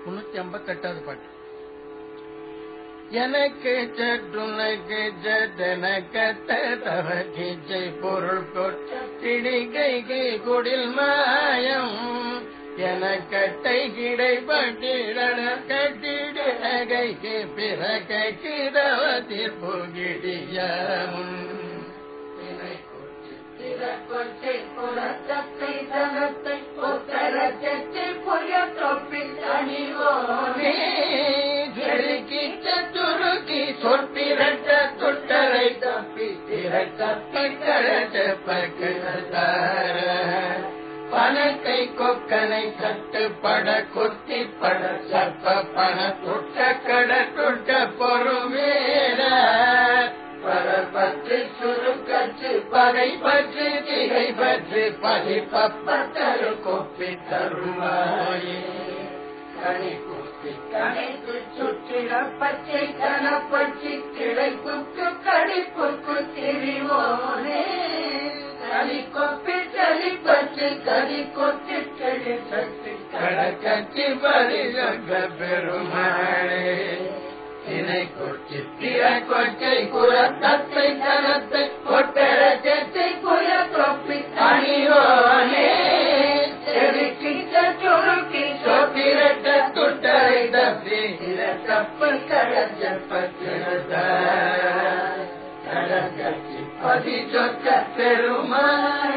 முன்னூத்தி ஐம்பத்தி எட்டாவது பாட்டு எனக்கு சற்றுனக்கு சட்டனக்கத்த தவக்கிச்சை பொருள் கொட்டிடிகைக்கு குடில் மாயம் எனக்கட்டை கிடைப்பட்டிடன கட்டிடு கைக்கு பிறக்க கிடவத்தில் புகிடியமுன் திறக்கொச்சை புறத்தத்தை தனத்தை ஒத்தரச்சை பொய்ய தொப்பில் அணிவோனே ஜெருக்கிட்ட துருக்கி சொற்பிரட்ட துட்டரை தப்பி திறக்கப்பி கழட்ட பக்கத்தார பணத்தை கொக்கனை கட்டுப்பட குத்தி பட சற்ப பண துட்ட கட துட்ட பொறுமேல பரர் பற்றி சுருக்கற்று பகை பற்றி திகை பற்றி பதிப்பத்தரு கொப்பி தருமாயே கனி கூத்தி கணைக்கு சுற்றிட பச்சை கனப்பச்சி கிடைப்புக்கு கடிப்புக்கு திரிவோனே கனி கொப்பி சளி பற்றி கதி கொத்தி செடி சக்தி கடக்கச்சி பரிசங்க பெருமாளே தினை கொச்சி திற கொச்சை குரத்தத்தை தனத்தை கொட்டர செத்தை புய தொப்பி அணியோனே செடிக்கிட்ட சுருக்கி சொத்திரட்ட துட்டரை தப்பி தப்பு கடஞ்ச பத்திரத கடக்கச்சி பதி சொத்த பெருமாளே